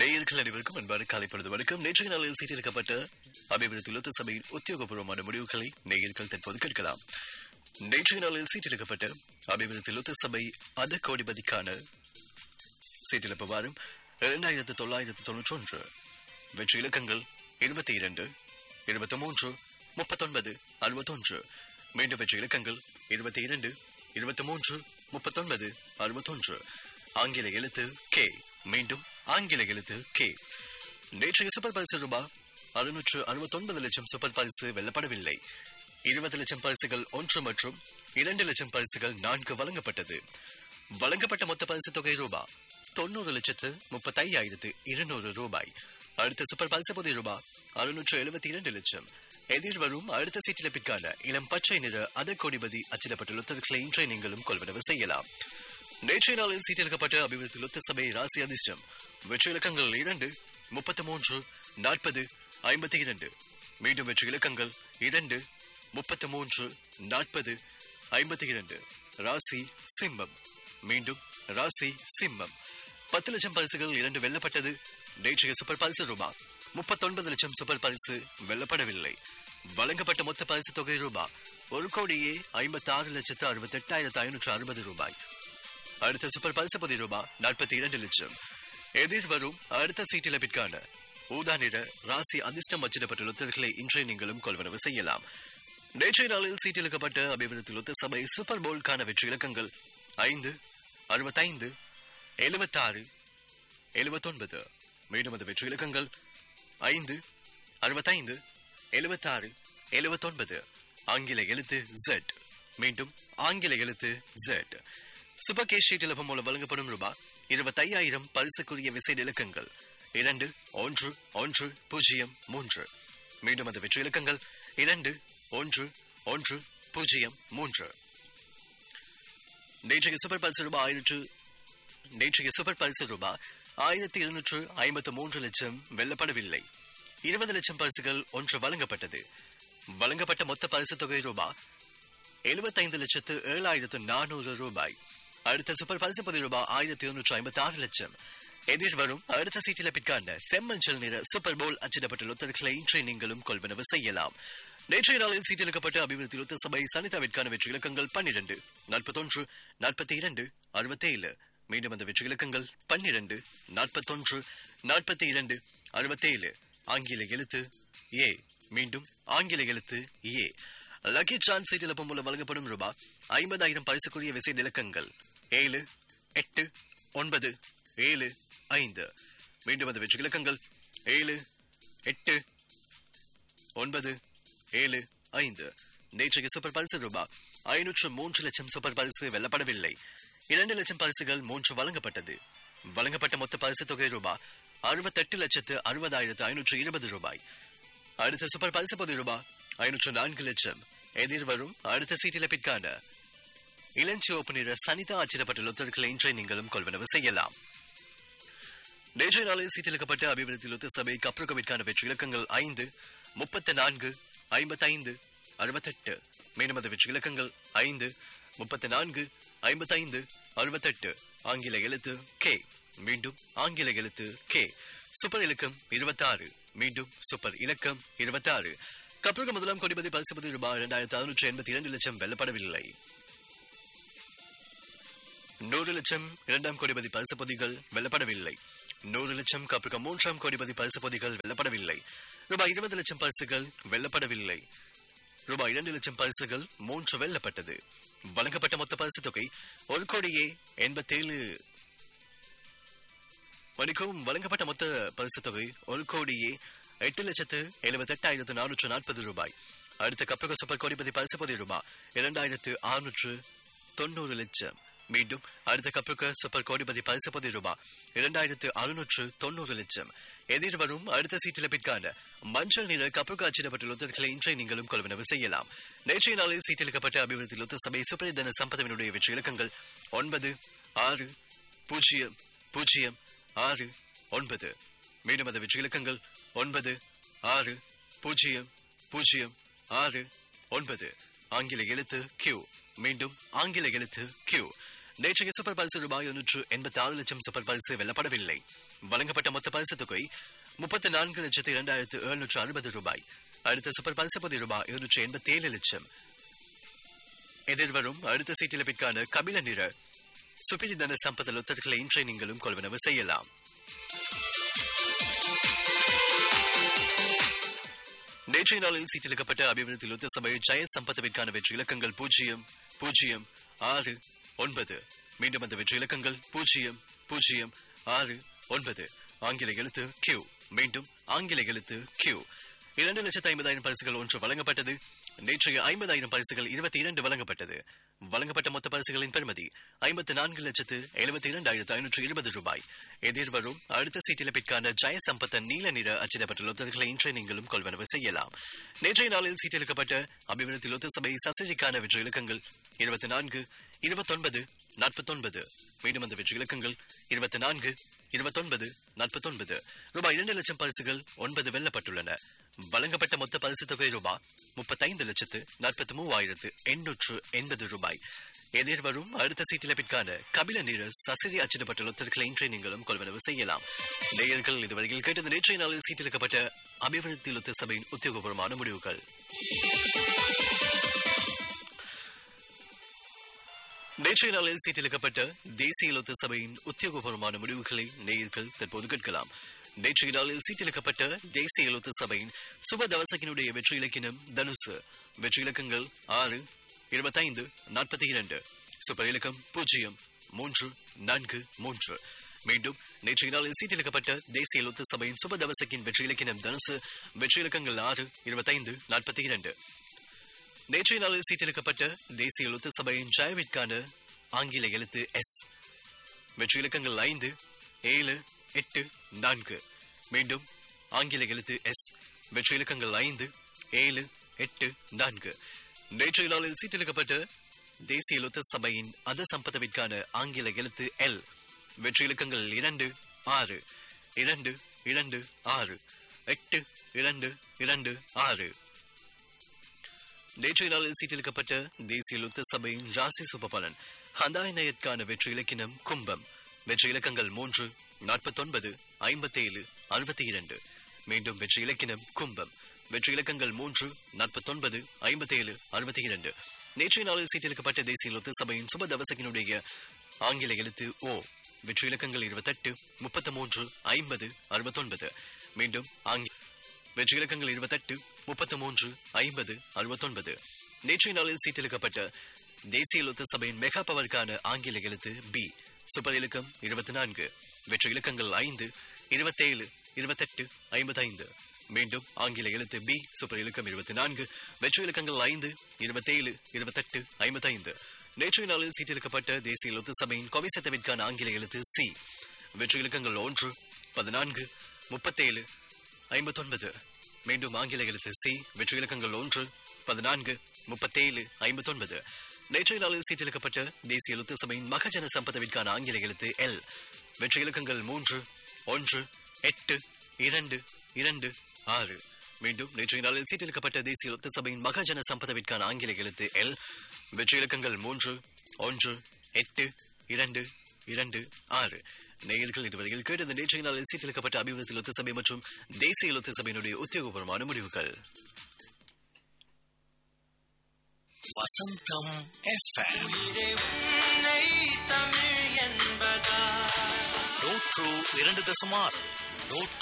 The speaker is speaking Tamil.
நேயர்கள் அனைவருக்கும் அன்பான காலை பொழுது வணக்கம் நேற்றைய நாளில் சீட்டிருக்கப்பட்ட அபிவிருத்தி லொத்த சபையின் உத்தியோகபூர்வமான முடிவுகளை நேயர்கள் தற்போது கேட்கலாம் நேற்றைய நாளில் சீட்டிருக்கப்பட்ட அபிவிருத்தி லொத்த சபை அத கோடிபதிக்கான சீட்டிழப்பு வாரம் இரண்டாயிரத்து தொள்ளாயிரத்து தொன்னூற்றி ஒன்று வெற்றி இலக்கங்கள் இருபத்தி இரண்டு இருபத்தி மூன்று முப்பத்தொன்பது அறுபத்தொன்று மீண்டும் வெற்றி இலக்கங்கள் இருபத்தி இரண்டு இருபத்தி மூன்று முப்பத்தொன்பது அறுபத்தொன்று ஆங்கில எழுத்து கே மீண்டும் ஆங்கில எழுத்து கே நேற்றைய சூப்பர் பரிசு ரூபாய் அறுநூற்று அறுபத்தொன்பது லட்சம் சூப்பர் பரிசு வெல்லப்படவில்லை இருபது லட்சம் பரிசுகள் ஒன்று மற்றும் இரண்டு லட்சம் பரிசுகள் நான்கு வழங்கப்பட்டது வழங்கப்பட்ட மொத்த பரிசு தொகை ரூபாய் தொண்ணூறு லட்சத்து முப்பத்தையாயிரத்து இருநூறு ரூபாய் அடுத்த சூப்பர் பரிசு பொதி ரூபாய் அறுநூற்று எழுபத்தி இரண்டு லட்சம் எதிர்வரும் அடுத்த சீட்டிழப்பிற்கான இளம் பச்சை நிற அத கோடிபதி அச்சிடப்பட்ட லொத்தர்களை இன்றைய நீங்களும் கொள்வனவு செய்யலாம் நேற்றைய நாளில் சீட்டிழக்கப்பட்ட அபிவிருத்தி லொத்த சபை ராசி அதிர்ஷ்டம் வெற்றி இலக்கங்கள் இரண்டு முப்பத்தி மூன்று நாற்பது ஐம்பத்தி இரண்டு மீண்டும் வெற்றி இலக்கங்கள் இரண்டு முப்பத்தி மூன்று நாற்பது ஐம்பத்தி இரண்டு ராசி சிம்மம் மீண்டும் ராசி சிம்மம் பத்து லட்சம் பரிசுகள் இரண்டு வெல்லப்பட்டது நேற்றைய சூப்பர் பரிசு ரூபாய் முப்பத்தொன்பது லட்சம் சூப்பர் பரிசு வெல்லப்படவில்லை வழங்கப்பட்ட மொத்த பரிசு தொகை ரூபாய் ஒரு கோடியே ஐம்பத்தி ஆறு லட்சத்து அறுபத்தி எட்டாயிரத்து ஐநூற்று அறுபது ரூபாய் அடுத்த சூப்பர் பரிசு பதி ரூபாய் நாற்பத்தி இரண்டு லட்சம் எதிர்வரும் அடுத்த சீட்டிழப்பிற்கான ஊதா நிற ராசி அதிர்ஷ்டம் அச்சிடப்பட்ட லொத்தர்களை இன்றைய நீங்களும் கொள்வனவு செய்யலாம் நேற்றைய நாளில் சீட்டிழுக்கப்பட்ட அபிவிருத்தி லொத்த சபை சூப்பர் போல்கான வெற்றி இலக்கங்கள் ஐந்து அறுபத்தைந்து எழுபத்தாறு எழுபத்தொன்பது மீண்டும் அந்த வெற்றி இலக்கங்கள் ஐந்து அறுபத்தைந்து எழுபத்தாறு எழுபத்தொன்பது ஆங்கில எழுத்து Z மீண்டும் ஆங்கில எழுத்து Z சூப்பர் கேஷ் ஷீட் இலப்பம் மூலம் வழங்கப்படும் ரூபாய் இருபத்தையாயிரம் பரிசுக்குரிய விசை இலக்கங்கள் இரண்டு ஒன்று ஒன்று பூஜ்ஜியம் மூன்று மீண்டும் அந்த வெற்றி இலக்கங்கள் இரண்டு ஒன்று ஒன்று பூஜ்ஜியம் மூன்று நேற்றைய சூப்பர் பரிசு ரூபாய் ஆயிரத்து நேற்றைய சூப்பர் பரிசு ரூபாய் ஆயிரத்தி இருநூற்று ஐம்பத்து மூன்று லட்சம் வெல்லப்படவில்லை இருபது லட்சம் பரிசுகள் ஒன்று வழங்கப்பட்டது வழங்கப்பட்ட மொத்த பரிசு தொகை ரூபாய் எழுபத்தைந்து லட்சத்து ஏழாயிரத்து நானூறு ரூபாய் அடுத்த சூப்பர் பரிசு பதி ரூபாய் ஆயிரத்தி இருநூற்று ஐம்பத்தி ஆறு லட்சம் எதிர்வரும் அடுத்த சீட்டிலப்பிற்கான செம்மஞ்சள் நிற சூப்பர் போல் அச்சிடப்பட்ட லொத்தர்களை இன்றைய நீங்களும் கொள்வனவு செய்யலாம் நேற்றைய நாளில் சீட்டிழுக்கப்பட்ட அபிவிருத்தி லொத்த சபை சனிதாவிற்கான வெற்றி இலக்கங்கள் பன்னிரண்டு நாற்பத்தொன்று நாற்பத்தி இரண்டு அறுபத்தேழு மீண்டும் அந்த வெற்றி இலக்கங்கள் பன்னிரண்டு நாற்பத்தொன்று நாற்பத்தி இரண்டு அறுபத்தேழு ஆங்கில எழுத்து ஏ மீண்டும் ஆங்கில எழுத்து ஏ லக்கி சான்ஸ் சீட் இழப்பு மூலம் வழங்கப்படும் ரூபாய் ஐம்பதாயிரம் பரிசுக்குரிய விசை இலக்கங்கள் ஏழு எட்டு ஒன்பது ஏழு ஐந்து மீண்டும் அந்த வெற்றி இலக்கங்கள் ஏழு எட்டு ஒன்பது ஏழு ஐந்து நேற்றைய சூப்பர் பரிசு ரூபாய் ஐநூற்று மூன்று லட்சம் சூப்பர் பரிசு வெல்லப்படவில்லை இரண்டு லட்சம் பரிசுகள் மூன்று வழங்கப்பட்டது வழங்கப்பட்ட மொத்த பரிசு தொகை ரூபாய் அறுபத்தெட்டு லட்சத்து அறுபதாயிரத்து ஐநூற்று இருபது ரூபாய் அடுத்த சூப்பர் பரிசு பொது ரூபாய் ஐநூற்று நான்கு லட்சம் எதிர்வரும் அடுத்த சீட்டிழப்பிற்கான இளஞ்சிவப்பு நிற சனிதா அச்சிடப்பட்ட லொத்தர்களை இன்றைய நீங்களும் கொள்வனவு செய்யலாம் நேற்றைய நாளில் சீட்டிழுக்கப்பட்ட அபிவிருத்தி லொத்த சபை கப்ருகவிற்கான வெற்றி இலக்கங்கள் ஐந்து முப்பத்தி நான்கு ஐம்பத்தைந்து அறுபத்தெட்டு மீண்டும் அந்த வெற்றி இலக்கங்கள் ஐந்து முப்பத்தி நான்கு ஐம்பத்தைந்து அறுபத்தெட்டு ஆங்கில எழுத்து கே மீண்டும் ஆங்கில எழுத்து கே சூப்பர் இலக்கம் இருபத்தாறு மீண்டும் சூப்பர் இலக்கம் இருபத்தாறு கப்ருக முதலாம் கொடிபதி பரிசுபதி ரூபாய் இரண்டாயிரத்தி அறுநூற்றி எண்பத்தி இரண்டு லட்சம் வெல்லப்படவில்லை நூறு லட்சம் இரண்டாம் கோடிபதி பரிசு பொதிகள் வெல்லப்படவில்லை நூறு லட்சம் கப்ருக மூன்றாம் கோடிபதி பரிசு பொதிகள் வெல்லப்படவில்லை ரூபாய் இருபது லட்சம் பரிசுகள் வெல்லப்படவில்லை ரூபாய் இரண்டு லட்சம் பரிசுகள் மூன்று வெல்லப்பட்டது வழங்கப்பட்ட மொத்த பரிசு தொகை ஒரு கோடியே எண்பத்தேழு மணிக்கும் வழங்கப்பட்ட மொத்த பரிசு தொகை ஒரு கோடியே எட்டு லட்சத்து எழுபத்தி எட்டாயிரத்து நானூற்று நாற்பது ரூபாய் அடுத்த கப்பக சூப்பர் கோடிபதி பரிசு பொதி ரூபாய் இரண்டாயிரத்து அறுநூற்று தொண்ணூறு லட்சம் மீண்டும் அடுத்த கப்பக சூப்பர் கோடிபதி பரிசு பொதி ரூபாய் இரண்டாயிரத்து அறுநூற்று தொண்ணூறு லட்சம் எதிர்வரும் அடுத்த சீட்டிழப்பிற்கான மஞ்சள் நிற கப்பக அச்சிடப்பட்ட லொத்தர்களை இன்றைய நீங்களும் கொள்வனவு செய்யலாம் நேற்றைய நாளில் சீட்டிழுக்கப்பட்ட அபிவிருத்தி லொத்த சபை சுப்பரிதன சம்பதவினுடைய வெற்றி இலக்கங்கள் ஒன்பது ஆறு பூஜ்ஜியம் பூஜ்ஜியம் ஆறு ஒன்பது மீண்டும் அந்த வெற்றி இலக்கங்கள் ஒன்பது ஆறு பூஜ்ஜியம் பூஜ்ஜியம் ஆறு ஒன்பது ஆங்கில எழுத்து கியூ மீண்டும் ஆங்கில எழுத்து கியூ நேற்றைய சூப்பர் பரிசு ரூபாய் ஒன்று எண்பத்தி ஆறு லட்சம் சூப்பர் பரிசு வெல்லப்படவில்லை வழங்கப்பட்ட மொத்த பரிசு தொகை முப்பத்தி நான்கு லட்சத்து இரண்டாயிரத்து எழுநூற்று அறுபது ரூபாய் அடுத்த சூப்பர் பரிசு பதி ரூபாய் இருநூற்று எண்பத்தி ஏழு லட்சம் எதிர்வரும் அடுத்த சீட்டிலப்பிற்கான கபில நிற சுப்பிரிதன சம்பத லொத்தர்களை இன்றை நீங்களும் கொள்வனவு செய்யலாம் நேற்றைய நாளில் சீட்டிலிக்கப்பட்ட அபிவிருத்தி லொத்த சபை ஜெய சம்பத்தவிற்கான வெற்றி இலக்கங்கள் பூஜ்ஜியம் பூஜ்ஜியம் ஆறு ஒன்பது மீண்டும் அந்த வெற்றி இலக்கங்கள் பூஜ்ஜியம் பூஜ்ஜியம் ஆறு ஒன்பது ஆங்கில எழுத்து கியூ மீண்டும் ஆங்கில எழுத்து கியூ இரண்டு லட்சத்து ஐம்பதாயிரம் பரிசுகள் ஒன்று வழங்கப்பட்டது நேற்றைய ஐம்பதாயிரம் பரிசுகள் இருபத்தி இரண்டு வழங்கப்பட்டது வழங்கப்பட்ட மொத்த பரிசுகளின் பெறுமதி ஐம்பத்தி நான்கு லட்சத்து எழுபத்தி இரண்டாயிரத்து ஐநூற்று இருபது ரூபாய் எதிர்வரும் அடுத்த சீட்டிலப்பிற்கான ஜெய சம்பத்த நீல நிற அச்சிடப்பட்ட லொத்தர்களை இன்றை நீங்களும் கொள்வனவு செய்யலாம் நேற்றைய நாளில் சீட்டிலுக்கப்பட்ட அபிவிருத்தி லொத்த சபை சசிரிக்கான வெற்றி இலக்கங்கள் இருபத்தி நான்கு இருபத்தொன்பது நாற்பத்தொன்பது மீண்டும் அந்த வெற்றி இலக்கங்கள் இருபத்தி நான்கு இருபத்தொன்பது நாற்பத்தொன்பது ரூபாய் இரண்டு லட்சம் பரிசுகள் ஒன்பது வெல்லப்பட்டுள்ளன வழங்கப்பட்ட மொத்த பரிசு தொகை ரூபாய் முப்பத்தைந்து லட்சத்து நாற்பத்தி மூவாயிரத்து எண்ணூற்று எண்பது ரூபாய் எதிர்வரும் அடுத்த சீட்டிலப்பிற்கான கபில நீர சசிரி அச்சிடப்பட்ட லொத்தர்களை இன்றை நீங்களும் கொள்வனவு செய்யலாம் நேயர்கள் இதுவரையில் கேட்டது நேற்றைய நாளில் சீட்டிலிக்கப்பட்ட அபிவிருத்தி லொத்த சபையின் உத்தியோகபூர்வமான முடிவுகள் நேற்றைய நாளில் சீட்டிலிக்கப்பட்ட தேசிய லொத்த சபையின் உத்தியோகபூர்வமான முடிவுகளை நேயர்கள் தற்போது கேட்கலாம் நேற்றைய நாளில் சீட்டிலிக்கப்பட்ட தேசிய லொத்த சபையின் சுப தவசகினுடைய வெற்றி இலக்கினம் தனுசு வெற்றி இலக்கங்கள் ஆறு இருபத்தைந்து நாற்பத்தி இரண்டு சூப்பர் இலக்கம் பூஜ்ஜியம் மூன்று நான்கு மூன்று மீண்டும் நேற்றைய நாளில் சீட்டிலிக்கப்பட்ட தேசிய லொத்த சபையின் சுப தவசகின் வெற்றி இலக்கினம் தனுசு வெற்றி இலக்கங்கள் ஆறு இருபத்தைந்து நாற்பத்தி இரண்டு நேற்றைய நாளில் சீட்டிலிக்கப்பட்ட தேசிய லொத்த சபையின் ஜெயவிற்கான ஆங்கில எழுத்து எஸ் வெற்றி இலக்கங்கள் ஐந்து ஏழு எட்டு நான்கு மீண்டும் ஆங்கில எழுத்து எஸ் வெற்றி இலக்கங்கள் ஐந்து ஏழு எட்டு நான்கு நேற்றைய நாளில் சீட்டிலிக்கப்பட்ட தேசிய லொத்த சபையின் அத சம்பதவிற்கான ஆங்கில எழுத்து எல் வெற்றி இலக்கங்கள் இரண்டு ஆறு இரண்டு இரண்டு ஆறு எட்டு இரண்டு இரண்டு ஆறு நேற்றைய நாளில் சீட்டிலிக்கப்பட்ட தேசிய லொத்த சபையின் ராசி சுபபலன் ஹந்தாய் நயற்கான வெற்றி இலக்கினம் கும்பம் வெற்றி இலக்கங்கள் மூன்று நாற்பத்தொன்பது ஐம்பத்தேழு அறுபத்தி இரண்டு மீண்டும் வெற்றி இலக்கினம் கும்பம் வெற்றி இலக்கங்கள் மூன்று நாற்பத்தொன்பது ஐம்பத்தேழு அறுபத்தி இரண்டு நேற்றைய நாளில் சீட்டிலிக்கப்பட்ட தேசிய லொத்த சபையின் சுப தவசகினுடைய ஆங்கில எழுத்து ஓ வெற்றி இலக்கங்கள் இருபத்தெட்டு முப்பத்தி மூன்று ஐம்பது அறுபத்தொன்பது மீண்டும் ஆங்கில வெற்றி இலக்கங்கள் இருபத்தெட்டு முப்பத்தி மூன்று ஐம்பது அறுபத்தொன்பது நேற்றைய நாளில் சீட்டிலிக்கப்பட்ட தேசிய லொத்த சபையின் மெகா பவருக்கான ஆங்கில எழுத்து பி சூப்பர் இலக்கம் இருபத்தி நான்கு வெற்றி இலக்கங்கள் ஐந்து இருபத்தேழு இருபத்தெட்டு ஐம்பத்தைந்து மீண்டும் ஆங்கில எழுத்து பி சூப்பர் இலக்கம் இருபத்தி நான்கு வெற்றி இலக்கங்கள் ஐந்து இருபத்தேழு இருபத்தெட்டு ஐம்பத்தைந்து நேற்றைய நாளில் சீட்டிலிக்கப்பட்ட தேசிய லொத்த சபையின் கொவிசத்தவிற்கான ஆங்கில எழுத்து சி வெற்றி இலக்கங்கள் ஒன்று பதினான்கு முப்பத்தேழு ஐம்பத்தொன்பது மீண்டும் ஆங்கில எழுத்து சி வெற்றி இலக்கங்கள் ஒன்று பதினான்கு முப்பத்தேழு ஐம்பத்தொன்பது நேற்றைய நாளில் சீட்டிலிக்கப்பட்ட தேசிய லொத்த சபையின் மகஜன சம்பதவிற்கான ஆங்கில எழுத்து எல் வெற்றி இலக்கங்கள் மூன்று ஒன்று எட்டு இரண்டு இரண்டு ஆறு மீண்டும் நேற்றைய நாளில் சீட்டிலிக்கப்பட்ட தேசிய லொத்த சபையின் மகஜன சம்பதவிற்கான ஆங்கில எழுத்து எல் வெற்றி இலக்கங்கள் மூன்று ஒன்று எட்டு இரண்டு இரண்டு ஆறு நேயர்கள் இதுவரையில் கேட்டது நேற்றைய நாளில் சீட்டிலிக்கப்பட்ட அபிவிருத்தி லொத்த சபை மற்றும் தேசிய லொத்த சபையினுடைய உத்தியோகபூர்வமான முடிவுகள் வசந்தம் FM. நூற்று இரண்டு தசம் ஆறு நூற்று